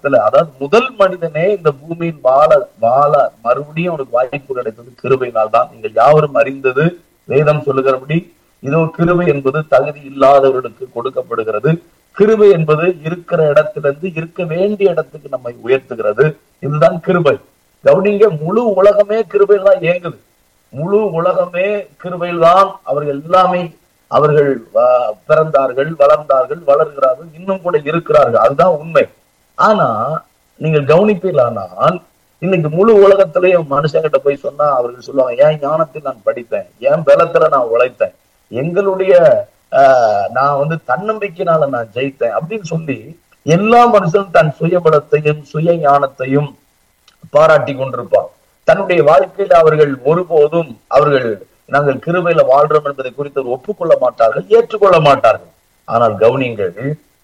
உலகத்துல அதாவது முதல் மனிதனே இந்த பூமியில் வாழ வாழ மறுபடியும் அவனுக்கு வாய்ப்பு கிடைத்தது கிருபையினால் தான் நீங்கள் யாவரும் அறிந்தது வேதம் சொல்லுகிறபடி இதோ கிருபை என்பது தகுதி இல்லாதவர்களுக்கு கொடுக்கப்படுகிறது கிருபை என்பது இருக்கிற இடத்திலிருந்து இருக்க வேண்டிய இடத்துக்கு நம்மை உயர்த்துகிறது இதுதான் கிருபை கவனிங்க முழு உலகமே கிருபையில் தான் இயங்குது முழு உலகமே கிருபையில் தான் அவர்கள் எல்லாமே அவர்கள் ஆஹ், பிறந்தார்கள் வளர்ந்தார்கள் வளர்கிறார்கள் இன்னும் கூட இருக்கிறார்கள் அதுதான் உண்மை ஆனா நீங்கள் கவனிப்பீர்களானால் இன்னைக்கு முழு உலகத்திலையும் மனுஷங்கிட்ட போய் சொன்னா அவர்கள் சொல்லுவாங்க ஏன் ஞானத்தில் நான் படித்தேன் என் பலத்துல நான் உழைத்தேன் எங்களுடைய ஆஹ், நான் வந்து தன்னம்பிக்கையினால நான் ஜெயித்தேன் அப்படின்னு சொல்லி எல்லா மனுஷனும் தன் சுயபலத்தையும் சுய ஞானத்தையும் பாராட்டி கொண்டிருப்பான் தன்னுடைய வாழ்க்கையில அவர்கள் ஒருபோதும் அவர்கள் நாங்கள் கிருபையில வாழ்றோம் என்பதை குறித்து அவர் ஒப்புக்கொள்ள மாட்டார்கள் ஏற்றுக்கொள்ள மாட்டார்கள் ஆனால் கவனிங்கள்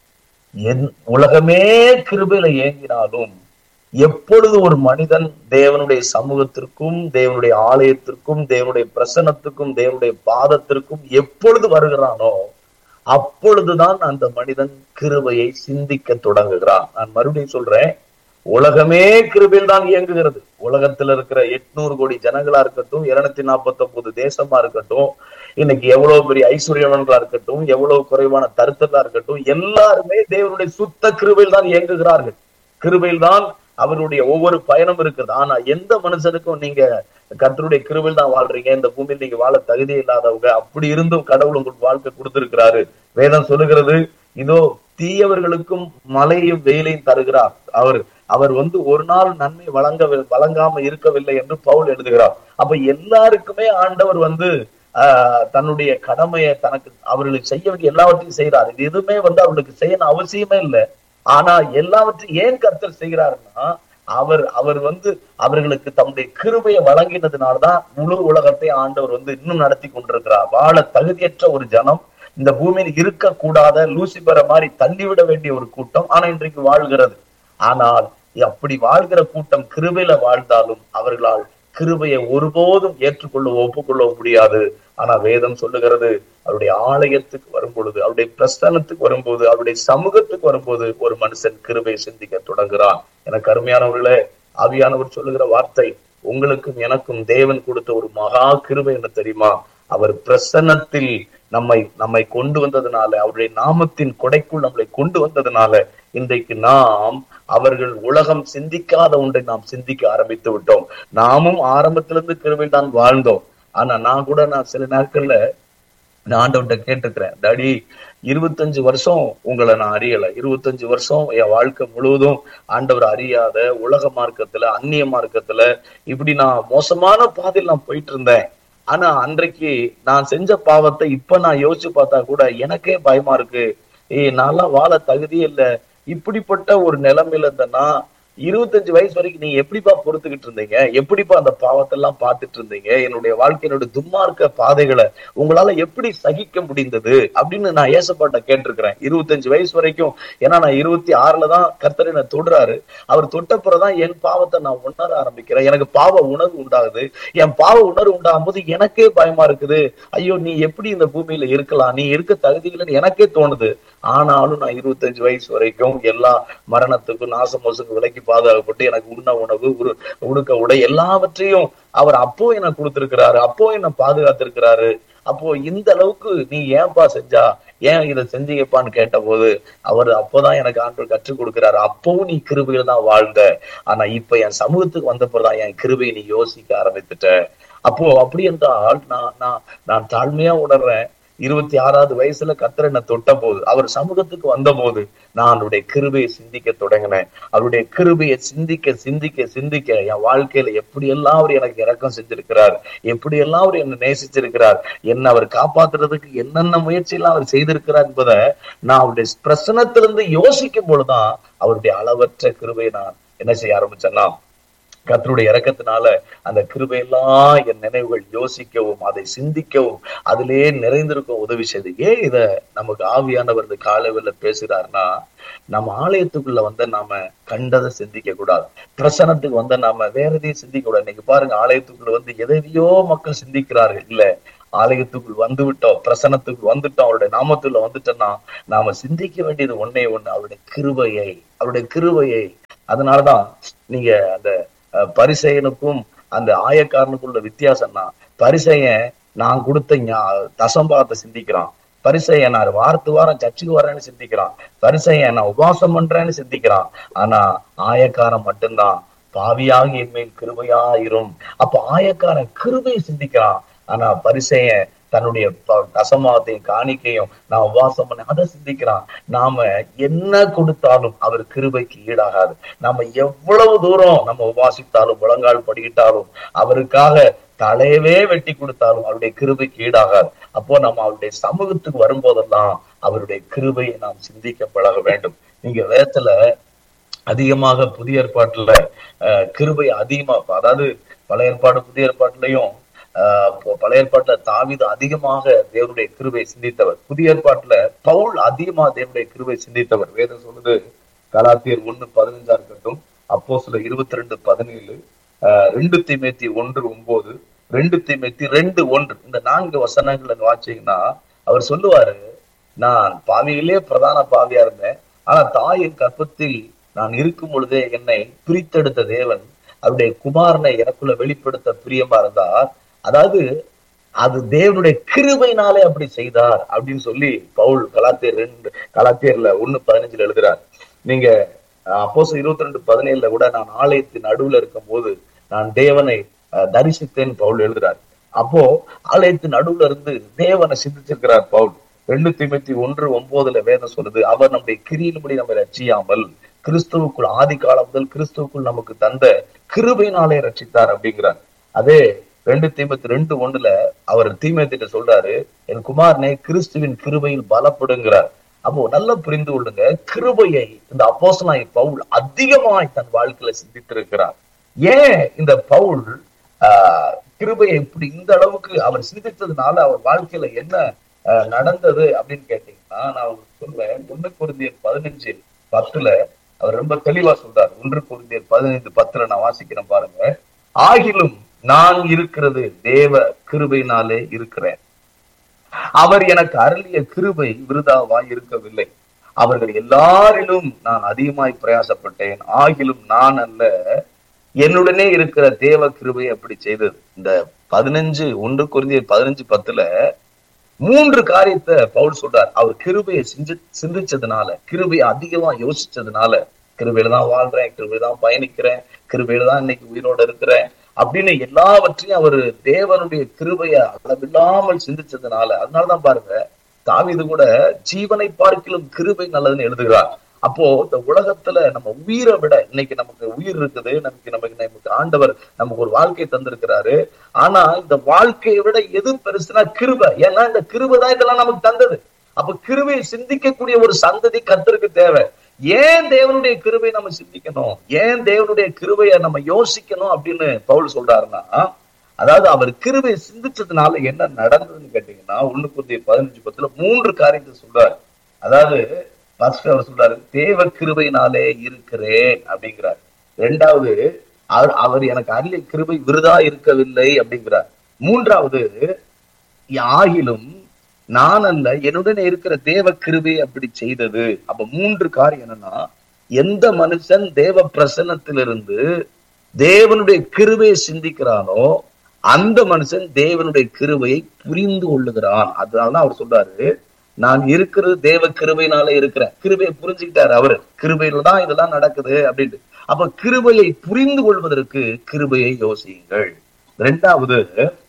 என் உலகமே கிருபையில ஏங்கினாலும் எப்பொழுது ஒரு மனிதன் தேவனுடைய சமூகத்திற்கும் தேவனுடைய ஆலயத்திற்கும் தேவனுடைய பிரசனத்துக்கும் தேவனுடைய பாதத்திற்கும் எப்பொழுது வருகிறானோ அப்பொழுதுதான் அந்த மனிதன் கிருபையை சிந்திக்க தொடங்குகிறான் நான் மறுபடியும் சொல்றேன் உலகமே கிருபையில் தான் இயங்குகிறது உலகத்துல இருக்கிற எட்நூறு கோடி ஜனங்களா இருக்கட்டும் இருநூத்தி நாற்பத்தி ஒன்பது தேசமா இருக்கட்டும் இன்னைக்கு எவ்வளவு பெரிய ஐஸ்வர்யவன்களா இருக்கட்டும் எவ்வளவு குறைவான தருத்தலா இருக்கட்டும் எல்லாருமே தேவனுடைய சுத்த கிருபையில் தான் இயங்குகிறார்கள் கிருபையில் தான் அவருடைய ஒவ்வொரு பயணம் இருக்குது ஆனா எந்த மனுஷனுக்கும் நீங்க கர்த்தருடைய கிருபையில் தான் வாழ்றீங்க இந்த பூமியில் நீங்க வாழ தகுதி இல்லாதவங்க அப்படி இருந்தும் கடவுள் உங்களுக்கு வாழ்க்கை கொடுத்திருக்கிறாரு வேதம் சொல்லுகிறது இதோ தீயவர்களுக்கும் மழையும் வெயிலையும் தருகிறார் அவர் அவர் வந்து ஒரு நாள் நன்மை வழங்க வழங்காம இருக்கவில்லை என்று பவுல் எழுதுகிறார் அப்ப எல்லாருக்குமே ஆண்டவர் வந்து ஆஹ் தன்னுடைய கடமையை தனக்கு அவர்களுக்கு செய்ய வேண்டிய எல்லாவற்றையும் செய்யறார் இது எதுவுமே வந்து அவர்களுக்கு செய்யணும் அவசியமே இல்லை ஆனா எல்லாவற்றையும் ஏன் கர்த்தர் செய்கிறாருன்னா அவர் அவர் வந்து அவர்களுக்கு தம்முடைய கிருபையை வழங்கினதுனாலதான் முழு உலகத்தை ஆண்டவர் வந்து இன்னும் நடத்தி கொண்டிருக்கிறார் வாழ தகுதியற்ற ஒரு ஜனம் இந்த பூமியில் இருக்கக்கூடாத லூசிபரை மாதிரி தள்ளிவிட வேண்டிய ஒரு கூட்டம் ஆனா இன்றைக்கு வாழ்கிறது ஆனால் அப்படி வாழ்கிற கூட்டம் கிருபையில வாழ்ந்தாலும் அவர்களால் கிருபையை ஒருபோதும் ஏற்றுக்கொள்ள ஒப்புக்கொள்ள முடியாது ஆனா வேதம் சொல்லுகிறது அவருடைய ஆலயத்துக்கு வரும்பொழுது அவருடைய பிரஸ்தானத்துக்கு வரும்போது அவருடைய சமூகத்துக்கு வரும்போது ஒரு மனுஷன் கிருபையை சிந்திக்க தொடங்குறான் எனக்கு அருமையானவர்களே ஆவியானவர் சொல்லுகிற வார்த்தை உங்களுக்கும் எனக்கும் தேவன் கொடுத்த ஒரு மகா கிருபை என்ன தெரியுமா அவர் பிரசன்னத்தில் நம்மை நம்மை கொண்டு வந்ததுனால அவருடைய நாமத்தின் கொடைக்குள் நம்மளை கொண்டு வந்ததுனால இன்றைக்கு நாம் அவர்கள் உலகம் சிந்திக்காத ஒன்றை நாம் சிந்திக்க ஆரம்பித்து விட்டோம் நாமும் ஆரம்பத்திலிருந்து கிருபையில் தான் வாழ்ந்தோம் ஆனா நான் கூட நான் சில நாட்கள்ல நான் ஆண்டவன்கிட்ட கேட்டிருக்கிறேன் டாடி இருபத்தஞ்சு வருஷம் உங்களை நான் அறியல இருபத்தஞ்சு வருஷம் என் வாழ்க்கை முழுவதும் ஆண்டவர் அறியாத உலக மார்க்கத்துல அந்நிய மார்க்கத்துல இப்படி நான் மோசமான பாதையில் நான் போயிட்டு இருந்தேன் ஆனா அன்றைக்கு நான் செஞ்ச பாவத்தை இப்ப நான் யோசிச்சு பார்த்தா கூட எனக்கே பயமா இருக்கு ஏய் நான்லாம் வாழ தகுதியே இல்ல இப்படிப்பட்ட ஒரு நிலைமையில இருந்தேன்னா இருபத்தஞ்சு வயசு வரைக்கும் நீங்க எப்படிப்பா பொறுத்துக்கிட்டு இருந்தீங்க எப்படிப்பா அந்த பாவத்தை எல்லாம் பார்த்துட்டு இருந்தீங்க என்னுடைய வாழ்க்கையினுடைய துன்மார்க்க பாதைகளை உங்களால எப்படி சகிக்க முடிந்தது அப்படின்னு நான் ஏசப்பாட்ட கேட்டிருக்கிறேன் இருபத்தஞ்சு வயசு வரைக்கும் ஏன்னா நான் இருபத்தி ஆறுல தான் கர்த்தர் என்ன தொடுறாரு அவர் தொட்டப்புறதான் என் பாவத்தை நான் உணர ஆரம்பிக்கிறேன் எனக்கு பாவ உணர்வு உண்டாகுது என் பாவ உணர்வு உண்டாகும் போது எனக்கே பயமா இருக்குது ஐயோ நீ எப்படி இந்த பூமியில இருக்கலாம் நீ இருக்க தகுதியிலன்னு எனக்கே தோணுது ஆனாலும் நான் இருபத்தஞ்சு வயசு வரைக்கும் எல்லா மரணத்துக்கும் நாசமோசுக்கும் விலைக்கு பாதுகாக்கப்பட்டு எனக்கு உண்ண உணவு உரு உடுக்க உடை எல்லாவற்றையும் அவர் அப்போ எனக்கு கொடுத்திருக்கிறாரு அப்போ என்ன பாதுகாத்திருக்கிறாரு அப்போ இந்த அளவுக்கு நீ ஏன்பா செஞ்சா ஏன் இதை செஞ்சீங்கப்பான்னு கேட்ட போது அவர் அப்போதான் எனக்கு ஆண்டவர் கற்றுக் கொடுக்கிறாரு அப்பவும் நீ கிருபையில தான் வாழ்ந்த ஆனா இப்ப என் சமூகத்துக்கு வந்தப்பதான் என் கிருபையை நீ யோசிக்க ஆரம்பித்துட்ட அப்போ அப்படி என்றால் நான் நான் நான் தாழ்மையா உணர்றேன் இருபத்தி ஆறாவது வயசுல கத்தர் என்ன தொட்ட போது அவர் சமூகத்துக்கு வந்த போது நான் அவருடைய கிருபையை சிந்திக்க தொடங்கினேன் அவருடைய கிருபையை சிந்திக்க சிந்திக்க சிந்திக்க என் வாழ்க்கையில எப்படியெல்லாம் அவர் எனக்கு இறக்கம் செஞ்சிருக்கிறார் எப்படியெல்லாம் அவர் என்னை நேசிச்சிருக்கிறார் என்ன அவர் காப்பாத்துறதுக்கு என்னென்ன முயற்சி எல்லாம் அவர் செய்திருக்கிறார் என்பதை நான் அவருடைய பிரசனத்திலிருந்து யோசிக்கும் பொழுதுதான் அவருடைய அளவற்ற கிருபையை நான் என்ன செய்ய ஆரம்பிச்சேன்னா கத்தருடைய இறக்கத்தினால அந்த கிருபையெல்லாம் என் நினைவுகள் யோசிக்கவும் அதை சிந்திக்கவும் அதிலே நிறைந்திருக்க உதவி செய்து ஏன் இத நமக்கு ஆவியானவர் இந்த காலவெல்ல பேசுறாருன்னா நம்ம ஆலயத்துக்குள்ள வந்து நாம கண்டதை சிந்திக்க கூடாது பிரசனத்துக்கு வந்து நாம வேற எதையும் சிந்திக்க கூடாது இன்னைக்கு பாருங்க ஆலயத்துக்குள்ள வந்து எதையோ மக்கள் சிந்திக்கிறார்கள் இல்ல ஆலயத்துக்குள் வந்து விட்டோம் பிரசனத்துக்குள் வந்துட்டோம் அவருடைய நாமத்துல வந்துட்டோம்னா நாம சிந்திக்க வேண்டியது ஒன்னே ஒண்ணு அவருடைய கிருபையை அவருடைய கிருபையை அதனாலதான் நீங்க அந்த அஹ், பரிசேயனுக்கும் அந்த ஆயக்காரனுக்கும் உள்ள வித்தியாசம்னா பரிசேயன் நான் கொடுத்த ஞா- தசம்பாகத்தை சிந்திக்கிறான் பரிசையன் நான் வாரத்து வாரம் சர்ச்சுக்கு வரேன்னு சிந்திக்கிறான் பரிசையன் நான் உபவாசம் பண்றேன்னு சிந்திக்கிறான் ஆனா ஆயக்காரன் மட்டும்தான் பாவியாக என் மேல் கிருபையாயிரும் அப்ப ஆயக்காரன் கிருபையை சிந்திக்கிறான் ஆனா பரிசையன் தன்னுடைய ப- தசமாகத்தையும் காணிக்கையும் நான் உபவாசம் பண்ண அதை சிந்திக்கிறான் நாம என்ன கொடுத்தாலும் அவர் கிருபைக்கு ஈடாகாது நாம எவ்வளவு தூரம் நம்ம உபாசித்தாலும் முழங்கால் படிக்கிட்டாலும் அவருக்காக தலையவே வெட்டி கொடுத்தாலும் அவருடைய கிருபைக்கு ஈடாகாது அப்போ நம்ம அவருடைய சமூகத்துக்கு வரும்போதெல்லாம் அவருடைய கிருபையை நாம் சிந்திக்க பழக வேண்டும் நீங்க வேதத்துல அதிகமாக புதிய ஏற்பாட்டுல அஹ், கிருபை அதிகமா அதாவது பழைய ஏற்பாடு புதிய ஏற்பாட்டுலயும் ஆஹ் இப்போ பழைய ஏற்பாட்டுல தாவீது அதிகமாக தேவனுடைய கிருபை சிந்தித்தவர் புதிய ஏற்பாட்டுல பவுல் அதிகமா தேவனுடைய கிருபை சிந்தித்தவர் வேதம் சொல்லுது கலாத்தியர் ஒண்ணு பதினஞ்சா இருக்கட்டும் அப்போ சில இருபத்தி ரெண்டு பதினேழு ஆஹ் ரெண்டு தீமேத்தி ஒன்று ஒன்பது ரெண்டு தீமேத்தி ரெண்டு ஒன்று இந்த நான்கு வசனங்களை வாட்சிங்கன்னா அவர் சொல்லுவாரு நான் பாவியிலே பிரதான பாவியா இருந்தேன் ஆனா தாயின் கற்பத்தில் நான் இருக்கும் பொழுதே என்னை பிரித்தெடுத்த தேவன் அவருடைய குமாரனை எனக்குள்ள வெளிப்படுத்த பிரியமா இருந்தார் அதாவது அது தேவனுடைய கிருபையினாலே அப்படி செய்தார் அப்படின்னு சொல்லி பவுல் கலாத்தியர் ரெண்டு கலாத்தியர்ல ஒண்ணு பதினஞ்சுல எழுதுறார் நீங்க அப்போஸ் இருபத்தி ரெண்டு பதினேழுல கூட நான் ஆலயத்தின் நடுவுல இருக்கும் போது நான் தேவனை அஹ், தரிசித்தேன் பவுல் எழுதுறார் அப்போ ஆலயத்தின் நடுவுல இருந்து தேவனை சிந்திச்சிருக்கிறார் பவுல் ரெண்டு தீமத்தி ஒன்று ஒன்பதுல வேதம் சொல்லுது அவர் நம்முடைய கிரியின்படி நம்மை ரட்சியாமல் கிறிஸ்துவுக்குள் ஆதி காலம் முதல் கிறிஸ்துவுக்குள் நமக்கு தந்த கிருபையினாலே ரட்சித்தார் அப்படிங்கிறார் அதே ரெண்டு தீமத்தி ரெண்டு ஒண்ணுல அவர் தீமத்திட்ட சொல்றாரு என் குமாரனே கிறிஸ்துவின் கிருபையில் பலப்படுங்கிறார் அப்போ நல்லா புரிந்து கொள்ளுங்க கிருபையை இந்த அப்போஸ்தலனாகிய பவுல் அதிகமாய் தன் வாழ்க்கையில சிந்தித்திருக்கிறார் ஏன் இந்த பவுல் ஆஹ் கிருபையை இப்படி இந்த அளவுக்கு அவர் சிந்தித்ததுனால அவர் வாழ்க்கையில என்ன ஆஹ், நடந்தது அப்படின்னு கேட்டீங்கன்னா நான் உங்களுக்கு சொல்வேன் ஒண்ணு குருந்தியர் பதினஞ்சு பத்துல அவர் ரொம்ப தெளிவா சொல்றார் ஒன்று குருந்தியர் பதினைந்து பத்துல நான் வாசிக்கிறேன் பாருங்க ஆகிலும் நான் இருக்கிறது தேவ கிருபையினாலே இருக்கிறேன் அவர் எனக்கு அருளிய கிருபை விருதாவாய் இருக்கவில்லை அவர்கள் எல்லாரிலும் நான் அதிகமாய் பிரயாசப்பட்டேன் ஆகிலும் நான் அல்ல என்னுடனே இருக்கிற தேவ கிருபை அப்படி செய்தது இந்த பதினஞ்சு ஒன்று குருந்திய பதினஞ்சு பத்துல மூன்று காரியத்தை பவுல் சொல்றார் அவர் கிருபையை சிந்தி சிந்திச்சதுனால கிருபையை அதிகமா யோசிச்சதுனால கிருபையில தான் வாழ்றேன் கிருபையில தான் பயணிக்கிறேன் கிருபையில தான் இன்னைக்கு உயிரோட இருக்கிறேன் அப்படின்னு எல்லாவற்றையும் அவர் தேவனுடைய கிருபைய அளவில்லாமல் சிந்திச்சதுனால அதனாலதான் பாருங்க தாவீது கூட ஜீவனை பார்க்கிலும் கிருபை நல்லதுன்னு எழுதுகிறார் அப்போ இந்த உலகத்துல நம்ம உயிரை விட இன்னைக்கு நமக்கு உயிர் இருக்குது நமக்கு நமக்கு நமக்கு ஆண்டவர் நமக்கு ஒரு வாழ்க்கை தந்திருக்கிறாரு ஆனா இந்த வாழ்க்கையை விட எது பெருசுனா கிருபை ஏன்னா இந்த கிருபை தான் இதெல்லாம் நமக்கு தந்தது அப்ப கிருபையை சிந்திக்கக்கூடிய ஒரு சந்ததி கத்தருக்கு தேவை ஏன் தேவனுடைய கிருபை நம்ம சிந்திக்கணும் ஏன் தேவனுடைய கிருபையை நம்ம யோசிக்கணும் அப்படின்னு பவுல் சொல்றாருன்னா அதாவது அவர் கிருபையை சிந்திச்சதுனால என்ன நடந்ததுன்னு கேட்டீங்கன்னா ஒண்ணு புதிய பதினஞ்சு பத்துல மூன்று காரியத்தை சொல்றாரு அதாவது ஃபர்ஸ்ட் அவர் சொல்றாரு தேவ கிருபையினாலே இருக்கிறேன் அப்படிங்கிறார் ரெண்டாவது அவர் அவர் எனக்கு அருளிய கிருபை விருதா இருக்கவில்லை அப்படிங்கிறார் மூன்றாவது ஆகிலும் நான் அல்ல என்னுடன் இருக்கிற தேவ கிருபை அப்படி செய்தது அப்ப மூன்று காரியம் என்னன்னா எந்த மனுஷன் தேவ பிரசன்னத்திலிருந்து தேவனுடைய கிருபையை சிந்திக்கிறானோ அந்த மனுஷன் தேவனுடைய கிருபையை புரிந்து கொள்ளுகிறான் அதனாலதான் அவர் சொல்றாரு நான் இருக்கிறது தேவ கிருபையினால இருக்கிறேன் கிருபையை புரிஞ்சுக்கிட்டாரு அவரு கிருபையில தான் இதெல்லாம் நடக்குது அப்படின்ட்டு அப்ப கிருபையை புரிந்து கொள்வதற்கு கிருபையை யோசியுங்கள் இரண்டாவது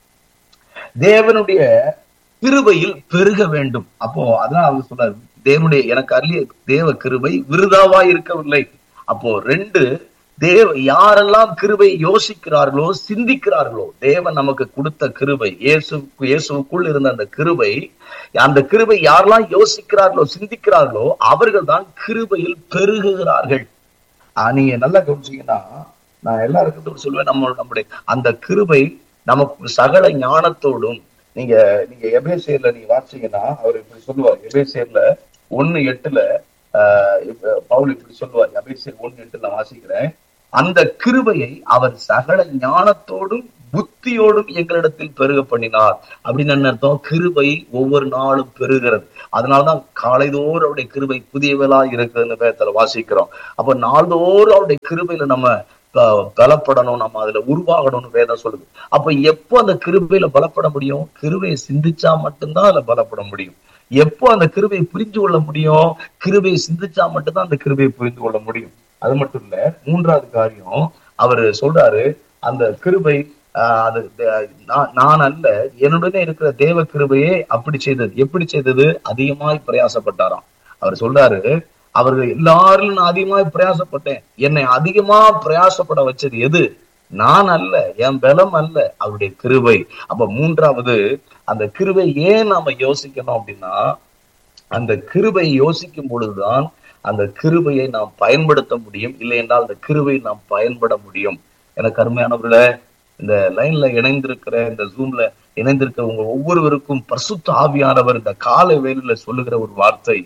தேவனுடைய கிருபையில் பெருக வேண்டும் அப்போ அதான் அவர் சொல்றாரு தேவனுடைய எனக்கு அருளிய தேவ கிருபை விருதாவா இருக்கவில்லை அப்போ ரெண்டு தேவ யாரெல்லாம் கிருபை யோசிக்கிறார்களோ சிந்திக்கிறார்களோ தேவன் நமக்கு கொடுத்த கிருபை இயேசு இயேசுக்குள் இருந்த அந்த கிருபை அந்த கிருபை யாரெல்லாம் யோசிக்கிறார்களோ சிந்திக்கிறார்களோ அவர்கள் தான் கிருபையில் பெருகுகிறார்கள் ஆஹ் நீங்க நல்லா கவனிச்சீங்கன்னா நான் எல்லாருக்கும் சொல்லுவேன் நம்ம நம்முடைய அந்த கிருபை நமக்கு சகல ஞானத்தோடும் நீங்க நீங்க எபேசியர்ல நீங்க வாசிச்சீங்கன்னா அவர் இப்படி சொல்லுவார் எபேசியர்ல ஒண்ணு எட்டுல ஆஹ் இப்ப பவுல் இப்படி சொல்லுவார் எபேசியர் ஒண்ணு எட்டு நான் வாசிக்கிறேன் அந்த கிருபையை அவர் சகல ஞானத்தோடும் புத்தியோடும் எங்களிடத்தில் பெருக பண்ணினார் அப்படின்னு என்ன அர்த்தம் கிருபை ஒவ்வொரு நாளும் பெருகிறது அதனாலதான் காலைதோறும் அவருடைய கிருபை புதியவளா இருக்குதுன்னு வேதத்துல வாசிக்கிறோம் அப்ப நாள்தோறும் அவருடைய கிருபையில நம்ம ப- பலப்படணும் நம்ம அதுல உருவாகணும்னு வேதம் சொல்லுது அப்ப எப்போ அந்த கிருபையில பலப்பட முடியும் கிருபையை சிந்திச்சா மட்டும்தான் அதுல பலப்பட முடியும் எப்போ அந்த கிருபையை புரிந்து கொள்ள முடியும் கிருபையை சிந்திச்சா மட்டும்தான் அந்த கிருபையை புரிந்து கொள்ள முடியும் அது மட்டும் இல்ல மூன்றாவது காரியம் அவர் சொல்றாரு அந்த கிருபை ஆஹ், அது த- நான் நான் அல்ல என்னுடனே இருக்கிற தேவ கிருபையே அப்படி செய்தது எப்படி செய்தது அதிகமாய் பிரயாசப்பட்டாராம் அவர் சொல்றாரு அவர்கள் எல்லாரிலும் நான் அதிகமாய் பிரயாசப்பட்டேன் என்னை அதிகமா பிரயாசப்பட வச்சது எது நான் அல்ல என் பலம் அல்ல அவருடைய கிருபை அப்ப மூன்றாவது அந்த கிருபை ஏன் நாம யோசிக்கணும் அப்படின்னா அந்த கிருபை யோசிக்கும் பொழுதுதான் அந்த கிருபையை நாம் பயன்படுத்த முடியும் இல்லை என்றால் அந்த கிருபை நாம் பயன்பட முடியும் எனக்கு அருமையானவர்களே இந்த லைன்ல இணைந்திருக்கிற இந்த ஜூம்ல இணைந்திருக்கிற உங்க ஒவ்வொருவருக்கும் பரிசுத்த ஆவியானவர் இந்த காலை வேளையில சொல்லுகிற ஒரு வார்த்தை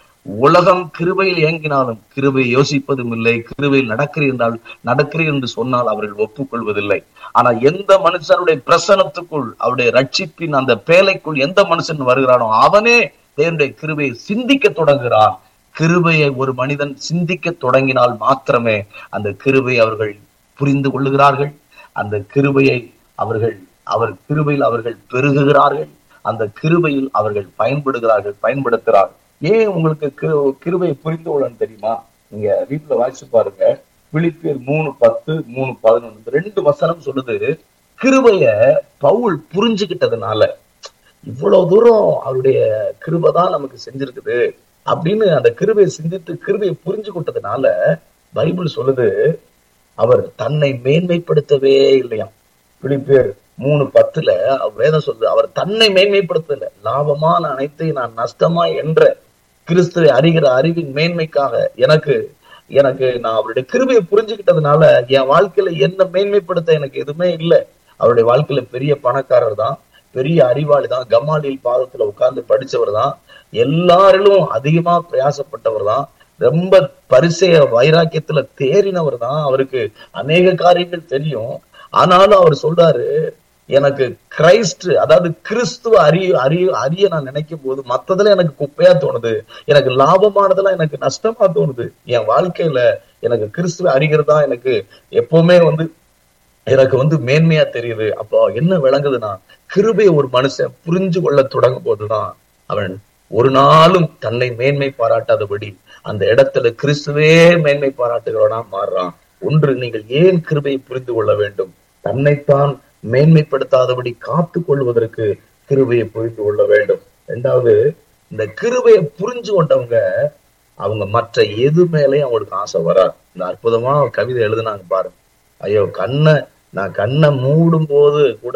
உலகம் கிருபையில் இயங்கினாலும் கிருபை யோசிப்பதும் இல்லை கிருபையில் நடக்கிறேன் என்றால் நடக்கிறேன் என்று சொன்னால் அவர்கள் ஒப்புக்கொள்வதில்லை ஆனா எந்த மனுஷனுடைய பிரசனத்துக்குள் அவருடைய ரட்சிப்பின் அந்த பேலைக்குள் எந்த மனுஷன் வருகிறானோ அவனே தேவனுடைய கிருபையை சிந்திக்க தொடங்குகிறான் கிருபையை ஒரு மனிதன் சிந்திக்க தொடங்கினால் மாத்திரமே அந்த கிருபை அவர்கள் புரிந்து கொள்ளுகிறார்கள் அந்த கிருபையை அவர்கள் அவர் கிருபையில் அவர்கள் பெருகுகிறார்கள் அந்த கிருபையில் அவர்கள் பயன்படுகிறார்கள் பயன்படுத்துகிறார்கள் ஏன் உங்களுக்கு கிரு- கிருபையை புரிந்து கொள்ளணும் தெரியுமா நீங்க வீட்டுல வாசிச்சு பாருங்க பிலிப்பியர் மூணு பத்து மூணு பதினொன்று இந்த ரெண்டு வசனம் சொல்லுது கிருபைய பவுல் புரிஞ்சுக்கிட்டதுனால இவ்வளவு தூரம் அவருடைய கிருபை தான் நமக்கு செஞ்சிருக்குது அப்படின்னு அந்த கிருபையை சிந்தித்து கிருபையை புரிஞ்சுக்கிட்டதுனால பைபிள் சொல்லுது அவர் தன்னை மேன்மைப்படுத்தவே இல்லையாம் பிலிப்பியர் மூணு பத்துல அவர் வேதம் சொல்லுது அவர் தன்னை மேன்மைப்படுத்தல லாபமான அனைத்தையும் நான் நஷ்டமா என்ற கிறிஸ்துவை அறிகிற அறிவின் மேன்மைக்காக எனக்கு எனக்கு நான் அவருடைய கிருபையை புரிஞ்சுக்கிட்டதுனால என் வாழ்க்கையில என்ன மேன்மைப்படுத்த எனக்கு எதுவுமே இல்லை அவருடைய வாழ்க்கையில பெரிய பணக்காரர் தான் பெரிய அறிவாளி தான் கம்மாலில் பாதத்துல உட்கார்ந்து படிச்சவர் தான் எல்லாரிலும் அதிகமா பிரயாசப்பட்டவர் தான் ரொம்ப பரிசைய வைராக்கியத்துல தேறினவர் தான் அவருக்கு அநேக காரியங்கள் தெரியும் ஆனாலும் அவர் சொல்றாரு எனக்கு கிரைஸ்ட் அதாவது கிறிஸ்துவ அறிய அறிய அறிய நான் நினைக்கும் போது மத்ததுல எனக்கு குப்பையா தோணுது எனக்கு லாபமானதெல்லாம் எனக்கு நஷ்டமா தோணுது என் வாழ்க்கையில எனக்கு கிறிஸ்துவ அறிகிறதா எனக்கு எப்பவுமே வந்து எனக்கு வந்து மேன்மையா தெரியுது அப்போ என்ன விளங்குதுன்னா கிருபையை ஒரு மனுஷன் புரிஞ்சு கொள்ள தொடங்கும் போதுதான் அவன் ஒரு நாளும் தன்னை மேன்மை பாராட்டாதபடி அந்த இடத்துல கிறிஸ்துவே மேன்மை பாராட்டுகிறவனா மாறுறான் ஒன்று நீங்கள் ஏன் கிருபையை புரிந்து கொள்ள வேண்டும் தன்னைத்தான் மேன்மைப்படுத்தாதபடி காத்து கொள்வதற்கு கிருபையை புரிந்து கொள்ள வேண்டும் இரண்டாவது இந்த கிருபையை புரிஞ்சு கொண்டவங்க அவங்க மற்ற எது மேலேயும் அவங்களுக்கு ஆசை வராது இந்த அற்புதமா கவிதை எழுதுனாங்க பாருங்க ஐயோ கண்ணை நான் கண்ணை மூடும் போது கூட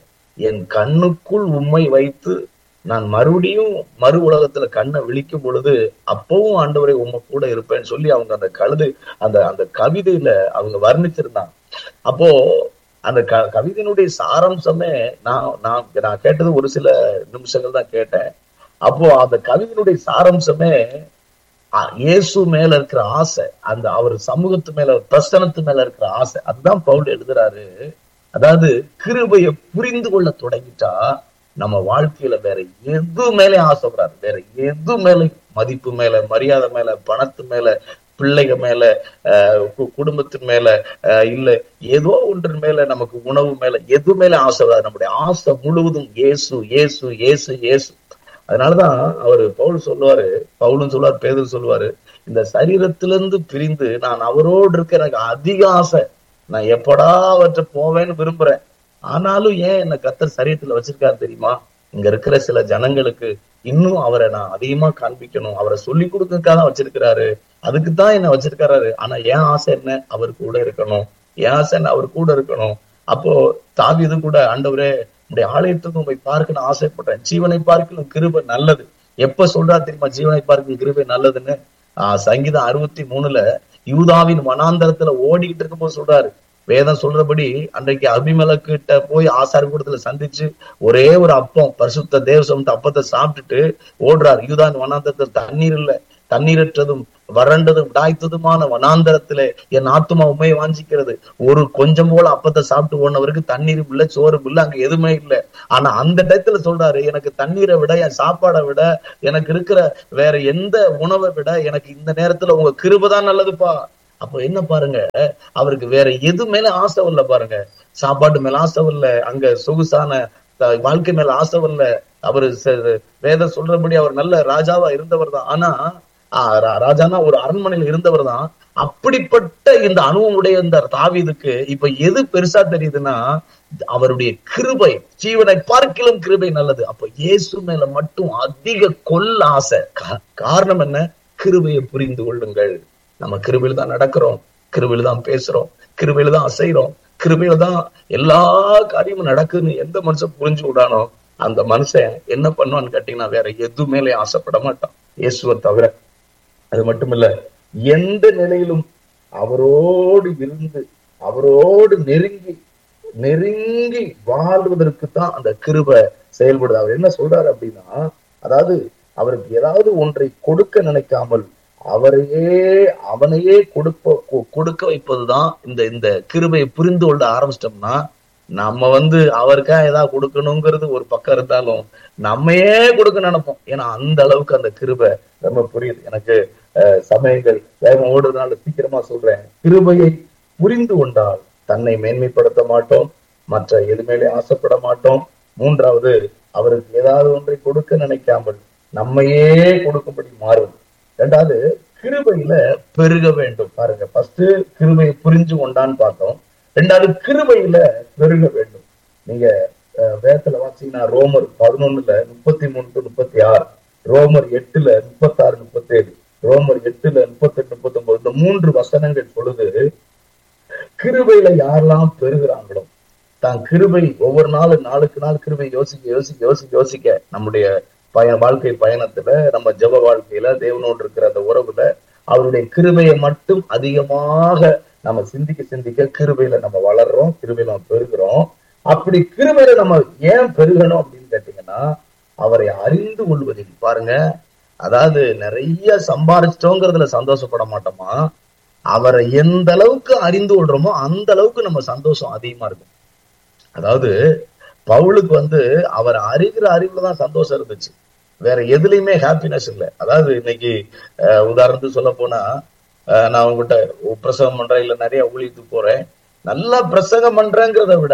என் கண்ணுக்குள் உம்மை வைத்து நான் மறுபடியும் மறு உலகத்துல கண்ணை விழிக்கும் பொழுது அப்பவும் ஆண்டவரை உண்மை கூட இருப்பேன்னு சொல்லி அவங்க அந்த கழுது அந்த அந்த கவிதையில அவங்க வர்ணிச்சிருந்தாங்க அப்போ அந்த க கவிதையினுடைய சாராம்சமே நான் நான் நான் கேட்டது ஒரு சில நிமிஷங்கள் தான் கேட்டேன் அப்போ அந்த கவிதையினுடைய சாராம்சமே அ- இயேசு மேல இருக்கிற ஆசை அந்த அவர் சமூகத்து மேல பிரசனத்து மேல இருக்கிற ஆசை அதுதான் பவுல் எழுதுறாரு அதாவது கிருபையை புரிந்து கொள்ள தொடங்கிட்டா நம்ம வாழ்க்கையில வேற எது மேலே ஆசைப்படுறாரு வேற எது மேல மதிப்பு மேல மரியாதை மேல பணத்து மேல பிள்ளைக மேல ஆஹ் கு- குடும்பத்தின் மேல ஆஹ் இல்ல ஏதோ ஒன்றின் மேல நமக்கு உணவு மேல எது மேல ஆசைப்படுறாரு நம்முடைய ஆசை முழுவதும் இயேசு இயேசு இயேசு இயேசு அதனாலதான் அவரு பவுல் சொல்லுவாரு பவுலும் சொல்லுவார் பேதர் சொல்லுவாரு இந்த சரீரத்திலிருந்து பிரிந்து நான் அவரோடு இருக்க எனக்கு அதிக ஆசை நான் எப்படா அவற்றை போவேன்னு விரும்புறேன் ஆனாலும் ஏன் என்ன கத்தர் சரீரத்துல வச்சிருக்காரு தெரியுமா இங்க இருக்கிற சில ஜனங்களுக்கு இன்னும் அவரை நான் அதிகமா காண்பிக்கணும் அவரை சொல்லி கொடுக்கறதுக்காக தான் வச்சிருக்கிறாரு அதுக்கு தான் என்ன வச்சிருக்காரு ஆனா என் ஆசை என்ன அவர் கூட இருக்கணும் என் ஆசை என்ன அவர் கூட இருக்கணும் அப்போ தாவீது கூட ஆண்டவரே உடைய ஆலயத்துக்கு உண்மை பார்க்க நான் ஆசைப்பட்டேன் ஜீவனை பார்க்கலும் கிருபை நல்லது எப்ப சொல்றா தெரியுமா ஜீவனை பார்க்கலும் கிருபை நல்லதுன்னு ஆஹ் சங்கீதம் அறுபத்தி மூணுல யூதாவின் வனாந்தரத்துல ஓடிக்கிட்டு இருக்கும்போது சொல்றாரு வேதம் சொல்றபடி அன்றைக்கு அபிமலக்கிட்ட போய் ஆசாரி கூடத்துல சந்திச்சு ஒரே ஒரு அப்பம் பரிசுத்த தேவ சமத்த அப்பத்தை சாப்பிட்டுட்டு ஓடுறாரு யூதான் வனாந்தரத்துல தண்ணீர் இல்ல தண்ணீரற்றதும் வறண்டதும் டாய்த்ததுமான வனாந்தரத்திலே என் ஆத்துமா உண்மையை வாஞ்சிக்கிறது ஒரு கொஞ்சம் போல அப்பத்தை சாப்பிட்டு போனவருக்கு தண்ணீரும் இல்ல சோறும் இல்ல அங்க எதுவுமே இல்ல ஆனா அந்த டயத்துல சொல்றாரு எனக்கு தண்ணீரை விட என் சாப்பாடை விட எனக்கு இருக்கிற வேற எந்த உணவை விட எனக்கு இந்த நேரத்துல உங்க கிருபதான் நல்லதுப்பா அப்போ என்ன பாருங்க அவருக்கு வேற எது மேல ஆசை இல்ல பாருங்க சாப்பாட்டு மேல ஆசை இல்ல அங்க சொகுசான த- வாழ்க்கை மேல ஆசை இல்ல அவரு ச- வேதம் சொல்றபடி அவர் நல்ல ராஜாவா இருந்தவர் தான் ஆனா ஆ, ரா- ராஜானா ஒரு அரண்மனையில் இருந்தவர் தான் அப்படிப்பட்ட இந்த அனுபவமுடைய இந்த தாவீதுக்கு இப்ப எது பெருசா தெரியுதுன்னா அவருடைய கிருபை ஜீவனை பார்க்கிலும் கிருபை நல்லது அப்ப இயேசு மேல மட்டும் அதிக கொள்ள ஆசை கா- காரணம் என்ன கிருபையை புரிந்து கொள்ளுங்கள் நம்ம கிருபையில தான் நடக்கிறோம் கிருபையில தான் பேசுறோம் கிருபையில தான் அசைறோம் கிருபையில தான் எல்லா காரியமும் நடக்குதுன்னு எந்த மனுஷன் புரிஞ்சு விடானோ அந்த மனுஷன் என்ன பண்ணுவான்னு கேட்டீங்கன்னா வேற எது மேலே ஆசைப்பட மாட்டான் இயேசுவை தவிர அது மட்டும் இல்ல எந்த நிலையிலும் அவரோடு இருந்து அவரோடு நெருங்கி நெருங்கி வாழ்வதற்கு தான் அந்த கிருபை செயல்படுது அவர் என்ன சொல்றாரு அப்படின்னா அதாவது அவருக்கு ஏதாவது ஒன்றை கொடுக்க நினைக்காமல் அவரையே அவனையே கொடுப்ப கொ- கொடுக்க வைப்பதுதான் இந்த இந்த கிருபையை புரிந்து கொள்ள ஆரம்பிச்சிட்டோம்னா நம்ம வந்து அவருக்கா ஏதாவது கொடுக்கணுங்கிறது ஒரு பக்கம் இருந்தாலும் நம்மையே கொடுக்க நினைப்போம் ஏன்னா அந்த அளவுக்கு அந்த கிருபை ரொம்ப புரியுது எனக்கு அஹ், சமயங்கள் வேகம் ஓடுறதுனால சீக்கிரமா சொல்றேன் கிருபையை புரிந்து கொண்டால் தன்னை மேன்மைப்படுத்த மாட்டோம் மற்ற எது மேலே ஆசைப்பட மாட்டோம் மூன்றாவது அவருக்கு ஏதாவது ஒன்றை கொடுக்க நினைக்காமல் நம்மையே கொடுக்கும்படி மாறும் ரெண்டாவது கிருபையில பெருக வேண்டும் பாருங்க ஃபர்ஸ்ட் கிருபையை புரிஞ்சு கொண்டான்னு பார்த்தோம் ரெண்டாவது கிருபையில பெருக வேண்டும் நீங்க அஹ், வேதத்துல வாசிங்கன்னா ரோமர் பதினொன்னுல முப்பத்தி மூணு to முப்பத்தி ஆறு ரோமர் எட்டுல முப்பத்தாறு முப்பத்தேழு ரோமர் எட்டுல முப்பத்தெட்டு முப்பத்தொன்பது இந்த மூன்று வசனங்கள் பொழுது கிருபையில யாரெல்லாம் பெறுகிறாங்களோ தான் கிருபை ஒவ்வொரு நாளும் நாளுக்கு நாள் கிருபை யோசிக்க யோசிக்க யோசிக்க யோசிக்க நம்முடைய பய வாழ்க்கை பயணத்துல நம்ம ஜெப வாழ்க்கையில தேவனோடு இருக்கிற அந்த உறவுல அவருடைய கிருபையை மட்டும் அதிகமாக நம்ம சிந்திக்க சிந்திக்க கிருபையில நம்ம வளர்றோம் கிருபையில நம்ம பெருகிறோம் அப்படி கிருபையில நம்ம ஏன் பெருகணும் அப்படின்னு கேட்டீங்கன்னா அவரை அறிந்து கொள்வதில் பாருங்க அதாவது நிறைய சம்பாரிச்சிட்டோங்கிறதுல சந்தோஷப்பட மாட்டோமா அவரை எந்த அளவுக்கு அறிந்து கொள்றோமோ அந்த அளவுக்கு நம்ம சந்தோஷம் அதிகமா இருக்கும் அதாவது பவுலுக்கு வந்து அவர் அறிகிற அறிவுல தான் சந்தோஷம் இருந்துச்சு வேற எதுலயுமே ஹாப்பினஸ் இல்லை அதாவது இன்னைக்கு அஹ், உதாரணத்துக்கு சொல்ல போனா அஹ், நான் உங்ககிட்ட பிரசங்கம் பண்றேன் இல்ல நிறைய ஊழியத்துக்கு போறேன் நல்லா பிரசங்கம் பண்றேங்கிறத விட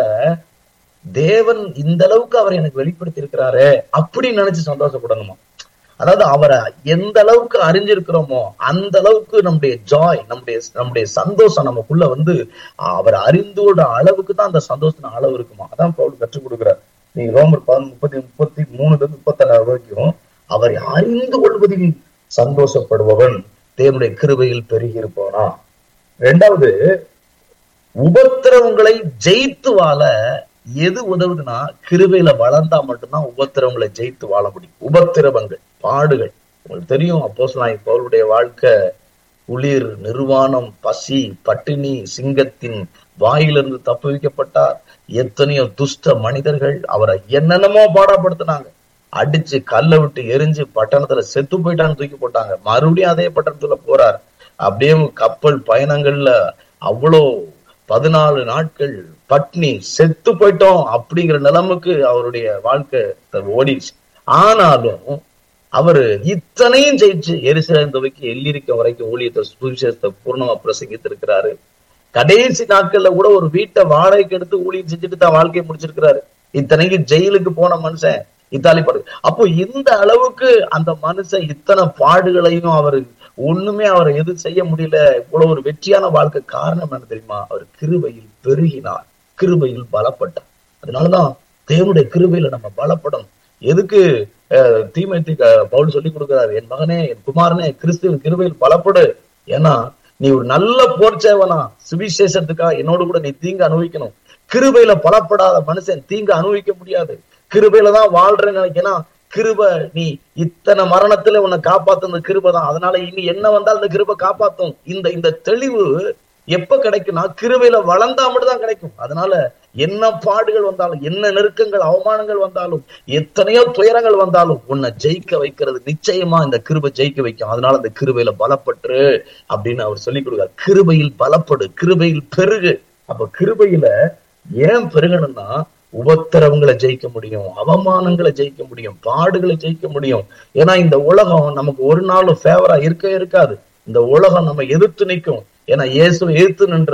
தேவன் இந்த அளவுக்கு அவர் எனக்கு வெளிப்படுத்தி இருக்கிறாரு அப்படின்னு நினைச்சு சந்தோஷப்படணுமா அதாவது அவரை எந்த அளவுக்கு அறிஞ்சிருக்கிறோமோ அந்த அளவுக்கு நம்முடைய ஜாய் நம்முடைய நம்முடைய சந்தோஷம் நமக்குள்ள வந்து அவர் அறிந்தோட அளவுக்கு தான் அந்த சந்தோஷத்தின் அளவு இருக்குமா அதான் பவுல் கற்றுக் கொடுக்கிறார் நீங்க ரோமர் பதினொன்று முப்பத்தி முப்பத்தி மூணுல இருந்து முப்பத்தாறு வரைக்கும் அவரை அறிந்து கொள்வதில் சந்தோஷப்படுபவன் தேவனுடைய கிருபையில் பெருகி இருப்பவனா ரெண்டாவது உபத்திரவங்களை ஜெயித்து வாழ எது உதவுதுன்னா கிருபையில வளர்ந்தா மட்டும்தான் உபத்திரவங்களை ஜெயித்து வாழ முடியும் உபத்திரவங்கள் பாடுகள் உங்களுக்கு தெரியும் அப்போஸ்தலனாகிய பவுலுடைய வாழ்க்கை குளிர் நிர்வாணம் பசி பட்டினி சிங்கத்தின் வாயிலிருந்து தப்புவிக்கப்பட்டார் எத்தனையோ துஷ்ட மனிதர்கள் அவரை என்னென்னமோ பாடப்படுத்தினாங்க அடிச்சு கல்லை விட்டு எரிஞ்சு பட்டணத்துல செத்து போயிட்டான்னு தூக்கி போட்டாங்க மறுபடியும் அதே பட்டணத்துல போறார் அப்படியே கப்பல் பயணங்கள்ல அவ்வளோ பதினாலு நாட்கள் பட்னி செத்து போயிட்டோம் அப்படிங்கிற நிலைமைக்கு அவருடைய வாழ்க்கை ஓடிடுச்சு ஆனாலும் அவரு இத்தனையும் ஜெயிச்சு எரிசிலேம் துவைக்கு எல்லிருக்க வரைக்கும் ஊழியத்தை சுவிசேஷத்தை பூர்ணமா பிரசங்கித்திருக்கிறாரு கடைசி நாட்கள்ல கூட ஒரு வீட்டை வாடகைக்கு எடுத்து ஊழியம் செஞ்சுட்டு தான் வாழ்க்கையை முடிச்சிருக்கிறாரு இத்தனைக்கு ஜெயிலுக்கு போன மனுஷன் இத்தாலி பாடு அப்போ இந்த அளவுக்கு அந்த மனுஷன் இத்தனை பாடுகளையும் அவர் ஒண்ணுமே அவரை எது செய்ய முடியல இவ்வளவு ஒரு வெற்றியான வாழ்க்கை காரணம் என்ன தெரியுமா அவர் கிருபையில் பெருகினார் கிருபையில் பலப்பட்டார் அதனாலதான் தேவனுடைய கிருபையில நம்ம பலப்படணும் எதுக்கு அஹ், தீமைக்கு அஹ், பவுல் சொல்லி கொடுக்கிறாரு என் மகனே என் குமாரனே கிறிஸ்துவின் கிருபையில் பலப்படு ஏன்னா நீ ஒரு நல்ல போர்ச்சேவனா சுவிசேஷத்துக்கா என்னோடு கூட நீ தீங்கு அனுபவிக்கணும் கிருபையில பலப்படாத மனுஷன் தீங்கு அனுபவிக்க முடியாது கிருபையில தான் வாழ்றேன்னு நினைக்கணும் கிருப நீ இத்தனை மரணத்துல உன்னை காப்பாத்துன கிருபை தான் அதனால இனி என்ன வந்தாலும் இந்த கிருபை காப்பாத்தும் இந்த இந்த தெளிவு எப்ப கிடைக்கும்னா கிருபையில வளர்ந்தா மட்டும் தான் கிடைக்கும் அதனால என்ன பாடுகள் வந்தாலும் என்ன நெருக்கங்கள் அவமானங்கள் வந்தாலும் எத்தனையோ துயரங்கள் வந்தாலும் உன்னை ஜெயிக்க வைக்கிறது நிச்சயமா இந்த கிருபை ஜெயிக்க வைக்கும் அதனால அந்த கிருபையில பலப்பற்று அப்படின்னு அவர் சொல்லி கொடுக்கார் கிருபையில் பலப்படு கிருபையில் பெருகு அப்ப கிருபையில ஏன் பெருகணும்னா உபத்திரவங்களை ஜெயிக்க முடியும் அவமானங்களை ஜெயிக்க முடியும் பாடுகளை ஜெயிக்க முடியும் ஏன்னா இந்த உலகம் நமக்கு ஒரு நாளும் ஃபேவரா இருக்கவே இருக்காது இந்த உலகம் நம்ம எதிர்த்து நிற்கும் ஏன்னா இயேசு எதிர்த்து நின்ற